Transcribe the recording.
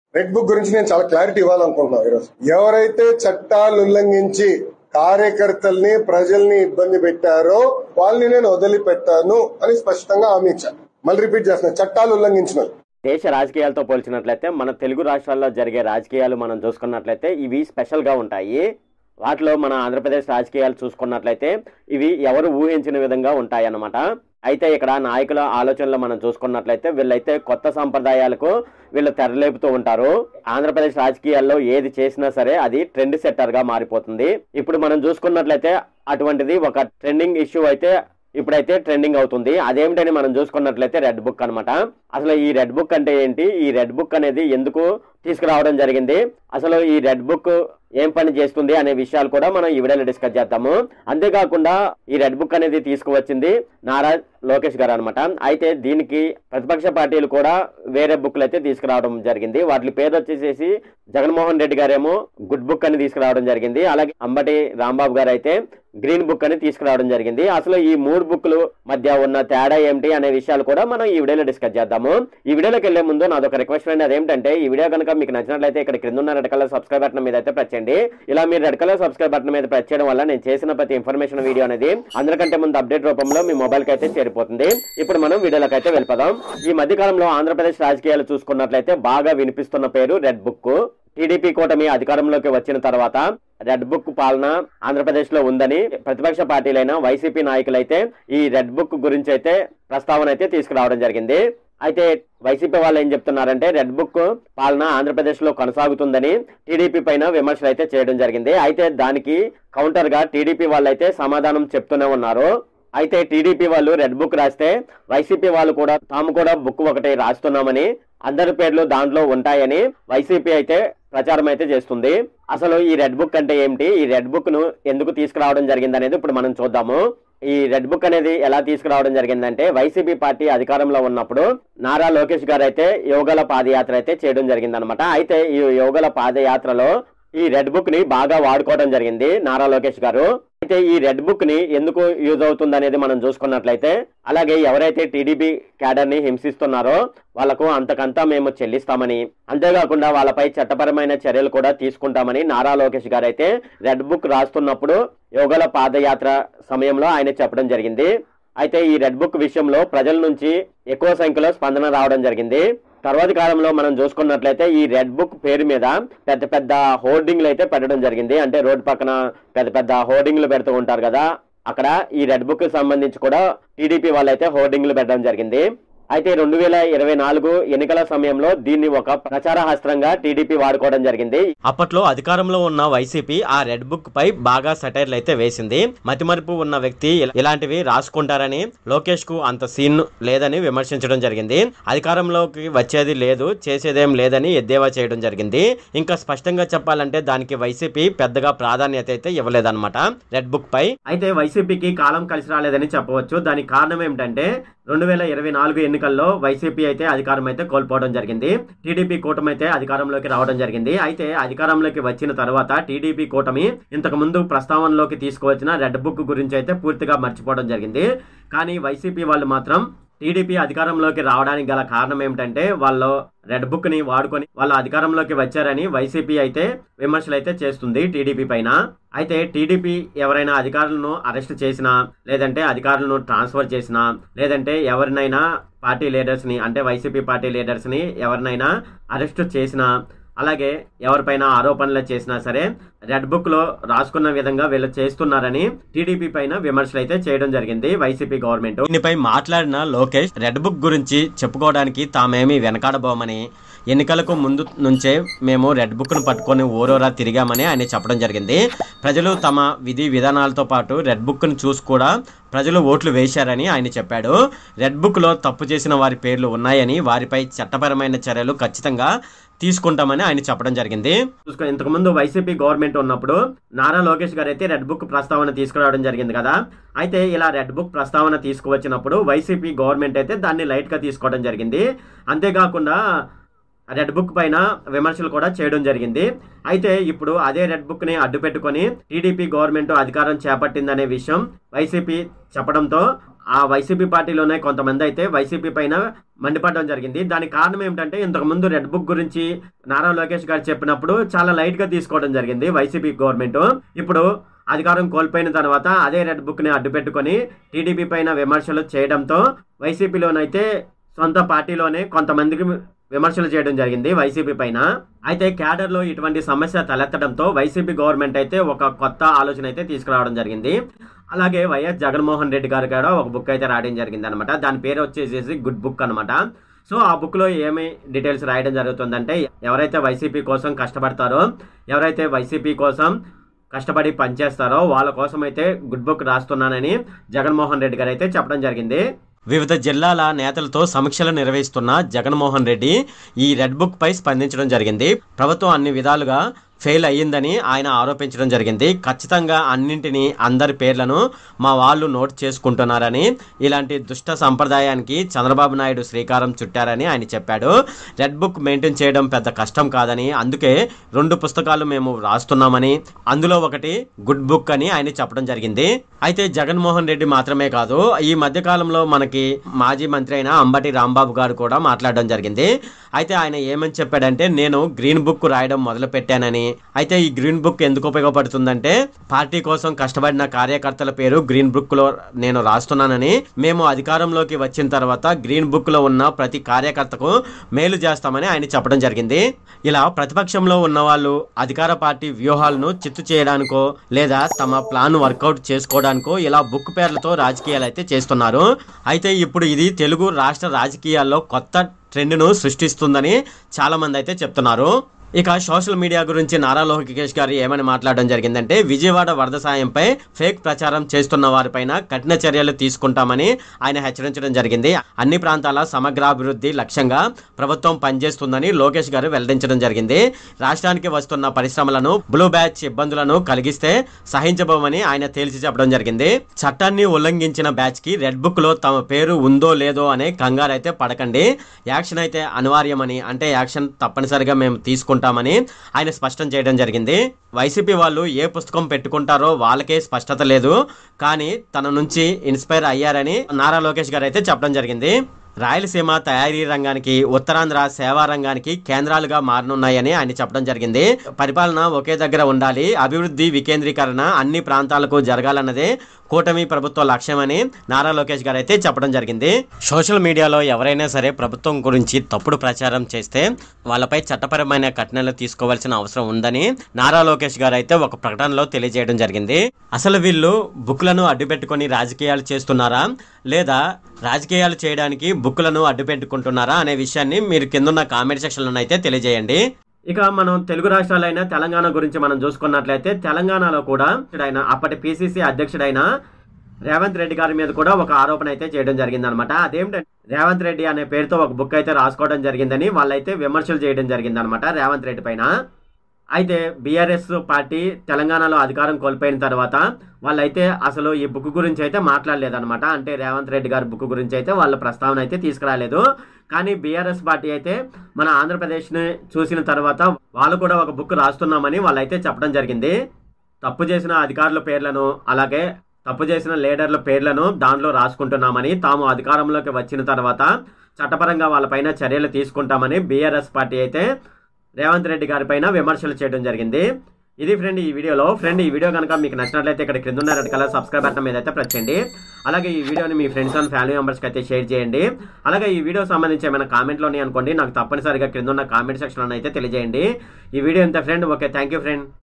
Red book గురించి నేను చాలా క్లారిటీ ఇవ్వాలనుకుంటున్నాను ఈరోజు ఎవరైతే చట్టాలు ఉల్లంఘించి కార్యకర్తల్ని ప్రజల్ని ఇబ్బంది పెట్టారో వాళ్ళని నేను వదిలిపెట్టాను అని స్పష్టంగా హామీ ఇచ్చాను మళ్ళీ రిపీట్ చేస్తున్నా చట్టాలు ఉల్లంఘించిన వాళ్ళు. దేశ రాజకీయాలతో పోల్చినట్లయితే మన తెలుగు రాష్ట్రాల్లో జరిగే రాజకీయాలు మనం చూసుకున్నట్లయితే ఇవి స్పెషల్గా ఉంటాయి వాటిలో మన ఆంధ్రప్రదేశ్ రాజకీయాలు చూసుకున్నట్లయితే ఇవి ఎవరు ఊహించిన విధంగా ఉంటాయన్నమాట అయితే ఇక్కడ నాయకుల ఆలోచనలు మనం చూసుకున్నట్లయితే వీళ్ళైతే కొత్త సంప్రదాయాలకు వీళ్ళు తెరలేపుతూ ఉంటారు ఆంధ్రప్రదేశ్ రాజకీయాల్లో ఏది చేసినా సరే అది ట్రెండ్ సెట్టర్ గా మారిపోతుంది ఇప్పుడు మనం చూసుకున్నట్లయితే అటువంటిది ఒక ట్రెండింగ్ ఇష్యూ అయితే ఇప్పుడైతే ట్రెండింగ్ అవుతుంది అదేమిటని మనం చూసుకున్నట్లయితే రెడ్ బుక్ అన్నమాట అసలు ఈ రెడ్ బుక్ అంటే ఏంటి ఈ రెడ్ బుక్ అనేది ఎందుకు తీసుకురావడం జరిగింది అసలు ఈ రెడ్ బుక్ ఏం పని చేస్తుంది అనే విషయాలు కూడా మనం ఈ వీడియోలో డిస్కస్ చేద్దాము అంతేకాకుండా ఈ రెడ్ బుక్ అనేది తీసుకువచ్చింది నారా లోకేష్ గారు అనమాట అయితే దీనికి ప్రతిపక్ష పార్టీలు కూడా వేరే బుక్లు అయితే తీసుకురావడం జరిగింది వాటి పేరు వచ్చేసేసి జగన్మోహన్ రెడ్డి గారేమో గుడ్ బుక్ అని తీసుకురావడం జరిగింది అలాగే అంబటి రాంబాబు గారు అయితే గ్రీన్ బుక్ అని తీసుకురావడం జరిగింది అసలు ఈ మూడు బుక్లు మధ్య ఉన్న తేడా ఏమిటి అనే విషయాలు కూడా మనం ఈ వీడియోలో డిస్కస్ చేద్దాము ఈ వీడియోలోకి వెళ్లే ముందు నాదొక రిక్వెస్ట్ అండి అదేంటంటే ఈ వీడియో కనుక మీకు నచ్చినట్లయితే ఇక్కడ క్రింద ఉన్న రెడ్ కలర్ సబ్స్క్రైబ్ బటన్ మీద అయితే ప్రెస్ చేయండి ఇలా మీరు రెడ్ కలర్ సబ్స్క్రైబ్ బటన్ మీద ప్రెస్ చేయడం వల్ల నేను చేసిన ప్రతి ఇన్ఫర్మేషన్ వీడియో అనేది అందరికంటే ముందు అప్డేట్ రూపంలో మీ మొబైల్ కి అయితే చేరిపోతుంది ఇప్పుడు మనం వీడియోలోకి అయితే వెళ్ళిపోదాం ఈ మధ్య కాలంలో ఆంధ్రప్రదేశ్ రాజకీయాలు చూసుకున్నట్లయితే బాగా వినిపిస్తున్న పేరు రెడ్ బుక్ టీడీపీ కూటమి అధికారంలోకి వచ్చిన తర్వాత రెడ్ బుక్ పాలన ఆంధ్రప్రదేశ్ లో ఉందని ప్రతిపక్ష పార్టీలైన వైసీపీ నాయకులైతే ఈ రెడ్ బుక్ గురించి అయితే ప్రస్తావన అయితే తీసుకురావడం జరిగింది అయితే వైసీపీ వాళ్ళు ఏం చెప్తున్నారంటే రెడ్ బుక్ పాలన ఆంధ్రప్రదేశ్ లో కొనసాగుతుందని టీడీపీ పైన విమర్శలు అయితే చేయడం జరిగింది అయితే దానికి కౌంటర్ గా టీడీపీ వాళ్ళు అయితే సమాధానం చెప్తూనే ఉన్నారు అయితే టీడీపీ వాళ్ళు రెడ్ బుక్ రాస్తే వైసీపీ వాళ్ళు కూడా తాము కూడా బుక్ ఒకటి రాస్తున్నామని అందరి పేర్లు దాంట్లో ఉంటాయని వైసీపీ అయితే ప్రచారం అయితే చేస్తుంది అసలు ఈ రెడ్ బుక్ అంటే ఏమిటి ఈ రెడ్ బుక్ ను ఎందుకు తీసుకురావడం జరిగింది అనేది ఇప్పుడు మనం చూద్దాము ఈ రెడ్ బుక్ అనేది ఎలా తీసుకురావడం జరిగిందంటే వైసీపీ పార్టీ అధికారంలో ఉన్నప్పుడు నారా లోకేష్ గారు అయితే యోగల పాదయాత్ర అయితే చేయడం జరిగింది అయితే ఈ యోగల పాదయాత్రలో ఈ రెడ్ బుక్ ని బాగా వాడుకోవడం జరిగింది నారా లోకేష్ గారు అయితే ఈ రెడ్ బుక్ ని ఎందుకు యూజ్ అవుతుంది అనేది మనం చూసుకున్నట్లయితే అలాగే ఎవరైతే టీడీపీ క్యాడర్ ని హింసిస్తున్నారో వాళ్లకు అంతకంతా మేము చెల్లిస్తామని అంతేకాకుండా వాళ్ళపై చట్టపరమైన చర్యలు కూడా తీసుకుంటామని నారా లోకేష్ గారు అయితే రెడ్ బుక్ రాస్తున్నప్పుడు యోగల పాదయాత్ర సమయంలో ఆయన చెప్పడం జరిగింది అయితే ఈ రెడ్ బుక్ విషయంలో ప్రజల నుంచి ఎక్కువ సంఖ్యలో స్పందన రావడం జరిగింది తర్వాతి కాలంలో మనం చూసుకున్నట్లయితే ఈ రెడ్ బుక్ పేరు మీద పెద్ద పెద్ద హోర్డింగ్లు అయితే పెట్టడం జరిగింది అంటే రోడ్ పక్కన పెద్ద పెద్ద హోర్డింగ్లు పెడుతూ ఉంటారు కదా అక్కడ ఈ రెడ్ బుక్ కి సంబంధించి కూడా టీడీపీ వాళ్ళు అయితే హోర్డింగ్లు పెట్టడం జరిగింది అయితే రెండు వేల ఇరవై నాలుగు ఎన్నికల సమయంలో దీన్ని ఒక ప్రచార హస్త్రంగా టీడీపీ వాడుకోవడం జరిగింది అప్పట్లో అధికారంలో ఉన్న వైసీపీ ఆ రెడ్ బుక్ పై బాగా సటైర్లు అయితే వేసింది మతిమరుపు ఉన్న వ్యక్తి ఇలా- ఇలాంటివి రాసుకుంటారని లోకేష్ కు అంత సీన్ లేదని విమర్శించడం జరిగింది అధికారంలోకి వచ్చేది లేదు చేసేదేం లేదని ఎద్దేవా చేయడం జరిగింది ఇంకా స్పష్టంగా చెప్పాలంటే దానికి వైసీపీ పెద్దగా ప్రాధాన్యత అయితే ఇవ్వలేదన్నమాట రెడ్ బుక్ పై అయితే వైసీపీకి కాలం కలిసి రాలేదని చెప్పవచ్చు దానికి కారణం ఏమిటంటే రెండు వేల ఇరవై నాలుగు ఎన్నికల్లో వైసీపీ అయితే అధికారం అయితే కోల్పోవడం జరిగింది టీడీపీ కూటమి అయితే అధికారంలోకి రావడం జరిగింది అయితే అధికారంలోకి వచ్చిన తర్వాత టీడీపీ కూటమి ఇంతకు ముందు ప్రస్తావనలోకి తీసుకువచ్చిన రెడ్ బుక్ గురించి అయితే పూర్తిగా మర్చిపోవడం జరిగింది కానీ వైసీపీ వాళ్ళు మాత్రం టీడీపీ అధికారంలోకి రావడానికి గల కారణం ఏమిటంటే వాళ్ళు రెడ్ బుక్ ని వాడుకొని వాళ్ళ అధికారంలోకి వచ్చారని వైసీపీ అయితే విమర్శలు అయితే చేస్తుంది టీడీపీ పైన అయితే టీడీపీ ఎవరైనా అధికారులను అరెస్ట్ చేసినా లేదంటే అధికారులను ట్రాన్స్ఫర్ చేసినా లేదంటే ఎవరినైనా పార్టీ లీడర్స్ ని అంటే వైసీపీ పార్టీ లీడర్స్ ని ఎవరినైనా అరెస్ట్ చేసినా అలాగే ఎవరిపైన ఆరోపణలు చేసినా సరే రెడ్ బుక్ లో రాసుకున్న విధంగా వీళ్ళు చేస్తున్నారని టీడీపీ పైన విమర్శలు అయితే చేయడం జరిగింది వైసీపీ గవర్నమెంట్ దీనిపై మాట్లాడిన లోకేష్ రెడ్ బుక్ గురించి చెప్పుకోవడానికి తామేమి వెనకాడబోమని ఎన్నికలకు ముందు నుంచే మేము రెడ్ బుక్ను పట్టుకొని ఓరోరా తిరిగామని ఆయన చెప్పడం జరిగింది ప్రజలు తమ విధి విధానాలతో పాటు రెడ్ బుక్ను చూసి కూడా ప్రజలు ఓట్లు వేశారని ఆయన చెప్పాడు రెడ్ బుక్లో తప్పు చేసిన వారి పేర్లు ఉన్నాయని వారిపై చట్టపరమైన చర్యలు ఖచ్చితంగా తీసుకుంటామని ఆయన చెప్పడం జరిగింది చూసుకో ఇంతకు ముందు వైసీపీ గవర్నమెంట్ ఉన్నప్పుడు నారా లోకేష్ గారు అయితే రెడ్ బుక్ ప్రస్తావన తీసుకురావడం జరిగింది కదా అయితే ఇలా రెడ్ బుక్ ప్రస్తావన తీసుకువచ్చినప్పుడు వైసీపీ గవర్నమెంట్ అయితే దాన్ని లైట్ గా తీసుకోవడం జరిగింది అంతేకాకుండా రెడ్ బుక్ పైన విమర్శలు కూడా చేయడం జరిగింది అయితే ఇప్పుడు అదే రెడ్ బుక్ ని అడ్డు పెట్టుకొని టీడీపీ గవర్నమెంట్ అధికారం చేపట్టిందనే విషయం వైసీపీ చెప్పడంతో ఆ వైసీపీ పార్టీలోనే కొంతమంది అయితే వైసీపీ పైన మండిపడడం జరిగింది దానికి కారణం ఏమిటంటే ఇంతకు ముందు రెడ్ బుక్ గురించి నారా లోకేష్ గారు చెప్పినప్పుడు చాలా లైట్ గా తీసుకోవడం జరిగింది వైసీపీ గవర్నమెంట్ ఇప్పుడు అధికారం కోల్పోయిన తర్వాత అదే రెడ్ బుక్ ని అడ్డు పెట్టుకొని టీడీపీ పైన విమర్శలు చేయడంతో వైసీపీలోనైతే సొంత పార్టీలోనే కొంతమందికి విమర్శలు చేయడం జరిగింది వైసీపీ పైన అయితే క్యాడర్ లో ఇటువంటి సమస్య తలెత్తడంతో వైసీపీ గవర్నమెంట్ అయితే ఒక కొత్త ఆలోచన అయితే తీసుకురావడం జరిగింది అలాగే వైఎస్ జగన్మోహన్ రెడ్డి గారు కూడా ఒక బుక్ అయితే రాయడం జరిగింది అనమాట దాని పేరు వచ్చేసేసి గుడ్ బుక్ అనమాట సో ఆ బుక్ లో ఏమి డీటెయిల్స్ రాయడం జరుగుతుందంటే ఎవరైతే వైసీపీ కోసం కష్టపడతారో ఎవరైతే వైసీపీ కోసం కష్టపడి పనిచేస్తారో వాళ్ళ కోసం అయితే గుడ్ బుక్ రాస్తున్నానని జగన్మోహన్ రెడ్డి గారు అయితే చెప్పడం జరిగింది వివిధ జిల్లాల నేతలతో సమీక్షలు నిర్వహిస్తున్న జగన్మోహన్ రెడ్డి ఈ రెడ్ బుక్ పై స్పందించడం జరిగింది ప్రభుత్వం అన్ని విధాలుగా ఫెయిల్ అయ్యిందని ఆయన ఆరోపించడం జరిగింది ఖచ్చితంగా అన్నింటినీ అందరి పేర్లను మా వాళ్ళు నోట్ చేసుకుంటున్నారని ఇలాంటి దుష్ట సంప్రదాయానికి చంద్రబాబు నాయుడు శ్రీకారం చుట్టారని ఆయన చెప్పాడు రెడ్ బుక్ మెయింటైన్ చేయడం పెద్ద కష్టం కాదని అందుకే రెండు పుస్తకాలు మేము రాస్తున్నామని అందులో ఒకటి గుడ్ బుక్ అని ఆయన చెప్పడం జరిగింది అయితే జగన్మోహన్ రెడ్డి మాత్రమే కాదు ఈ మధ్య కాలంలో మనకి మాజీ మంత్రి అయిన అంబటి రాంబాబు గారు కూడా మాట్లాడడం జరిగింది అయితే ఆయన ఏమని చెప్పాడంటే నేను గ్రీన్ బుక్ రాయడం మొదలు పెట్టానని అయితే ఈ గ్రీన్ బుక్ ఎందుకు ఉపయోగపడుతుందంటే పార్టీ కోసం కష్టపడిన కార్యకర్తల పేరు గ్రీన్ బుక్ లో నేను రాస్తున్నానని మేము అధికారంలోకి వచ్చిన తర్వాత గ్రీన్ బుక్ లో ఉన్న ప్రతి కార్యకర్తకు మేలు చేస్తామని ఆయన చెప్పడం జరిగింది ఇలా ప్రతిపక్షంలో ఉన్న వాళ్ళు అధికార పార్టీ వ్యూహాలను చిత్తు చేయడానికో లేదా తమ ప్లాన్ వర్కౌట్ చేసుకోవడానికో ఇలా బుక్ పేర్లతో రాజకీయాలు అయితే చేస్తున్నారు అయితే ఇప్పుడు ఇది తెలుగు రాష్ట్ర రాజకీయాల్లో కొత్త ట్రెండ్ను సృష్టిస్తుందని చాలా మంది అయితే చెప్తున్నారు ఇక సోషల్ మీడియా గురించి నారా లోకేష్ గారు ఏమని మాట్లాడడం జరిగిందంటే విజయవాడ వరద సాయంపై ఫేక్ ప్రచారం చేస్తున్న వారిపైన కఠిన చర్యలు తీసుకుంటామని ఆయన హెచ్చరించడం జరిగింది అన్ని ప్రాంతాల సమగ్రాభివృద్ధి లక్ష్యంగా ప్రభుత్వం పనిచేస్తుందని లోకేష్ గారు వెల్లడించడం జరిగింది రాష్ట్రానికి వస్తున్న పరిశ్రమలను బ్లూ బ్యాచ్ ఇబ్బందులను కలిగిస్తే సహించబోమని ఆయన తేల్చి చెప్పడం జరిగింది చట్టాన్ని ఉల్లంఘించిన బ్యాచ్ కి రెడ్ బుక్ లో తమ పేరు ఉందో లేదో అనే కంగారు అయితే పడకండి యాక్షన్ అయితే అనివార్యమని అంటే యాక్షన్ తప్పనిసరిగా మేము తీసుకుంటామని ఆయన స్పష్టం చేయడం జరిగింది వైసీపీ వాళ్ళు ఏ పుస్తకం పెట్టుకుంటారో వాళ్ళకే స్పష్టత లేదు కానీ తన నుంచి ఇన్స్పైర్ అయ్యారని నారా లోకేష్ గారు అయితే చెప్పడం జరిగింది రాయలసీమ తయారీ రంగానికి ఉత్తరాంధ్ర సేవా రంగానికి కేంద్రాలుగా మారనున్నాయని ఆయన చెప్పడం జరిగింది పరిపాలన ఒకే దగ్గర ఉండాలి అభివృద్ధి వికేంద్రీకరణ అన్ని ప్రాంతాలకు జరగాలన్నదే కూటమి ప్రభుత్వ లక్ష్యమని నారా లోకేష్ గారు అయితే చెప్పడం జరిగింది సోషల్ మీడియాలో ఎవరైనా సరే ప్రభుత్వం గురించి తప్పుడు ప్రచారం చేస్తే వాళ్ళపై చట్టపరమైన కఠినలు తీసుకోవాల్సిన అవసరం ఉందని నారా లోకేష్ గారు అయితే ఒక ప్రకటనలో తెలియజేయడం జరిగింది అసలు వీళ్ళు బుక్లను అడ్డుపెట్టుకొని రాజకీయాలు చేస్తున్నారా లేదా రాజకీయాలు చేయడానికి బుక్లను అడ్డుపెట్టుకుంటున్నారా అనే విషయాన్ని మీరు కిందున్న కామెంట్ సెక్షన్లో అయితే తెలియజేయండి ఇక మనం తెలుగు రాష్ట్రాలైన తెలంగాణ గురించి మనం చూసుకున్నట్లయితే తెలంగాణలో కూడా ఆయన అప్పటి పిసిసి అధ్యక్షుడైన రేవంత్ రెడ్డి గారి మీద కూడా ఒక ఆరోపణ అయితే చేయడం జరిగింది అనమాట అదేమిటంటే రేవంత్ రెడ్డి అనే పేరుతో ఒక బుక్ అయితే రాసుకోవడం జరిగిందని వాళ్ళైతే విమర్శలు చేయడం జరిగింది అనమాట రేవంత్ రెడ్డి పైన అయితే బీఆర్ఎస్ పార్టీ తెలంగాణలో అధికారం కోల్పోయిన తర్వాత వాళ్ళైతే అసలు ఈ బుక్ గురించి అయితే మాట్లాడలేదన్నమాట అంటే రేవంత్ రెడ్డి గారి బుక్ గురించి అయితే వాళ్ళ ప్రస్తావన అయితే తీసుకురాలేదు కానీ బీఆర్ఎస్ పార్టీ అయితే మన ఆంధ్రప్రదేశ్ని చూసిన తర్వాత వాళ్ళు కూడా ఒక బుక్ రాస్తున్నామని వాళ్ళైతే చెప్పడం జరిగింది తప్పు చేసిన అధికారుల పేర్లను అలాగే తప్పు చేసిన లీడర్ల పేర్లను దాంట్లో రాసుకుంటున్నామని తాము అధికారంలోకి వచ్చిన తర్వాత చట్టపరంగా వాళ్ళపైన చర్యలు తీసుకుంటామని బీఆర్ఎస్ పార్టీ అయితే రేవంత్ రెడ్డి గారి పైన విమర్శలు చేయడం జరిగింది ఇది ఫ్రెండ్ ఈ వీడియోలో ఫ్రెండ్ ఈ వీడియో కనుక మీకు నచ్చినట్లయితే ఇక్కడ క్రింద ఉన్న రెడ్ కలర్ సబ్స్క్రైబ్ బటన్ మీద అయితే ప్రెస్ చేయండి అలాగే ఈ వీడియోని మీ ఫ్రెండ్స్ అండ్ ఫ్యామిలీ మెంబర్స్కి అయితే షేర్ చేయండి అలాగే ఈ వీడియో సంబంధించి ఏమైనా కామెంట్లోని అనుకోండి నాకు తప్పనిసరిగా క్రింద ఉన్న కామెంట్ సెక్షన్లో అయితే తెలియజేయండి ఈ వీడియో ఇంత friend okay thank you friend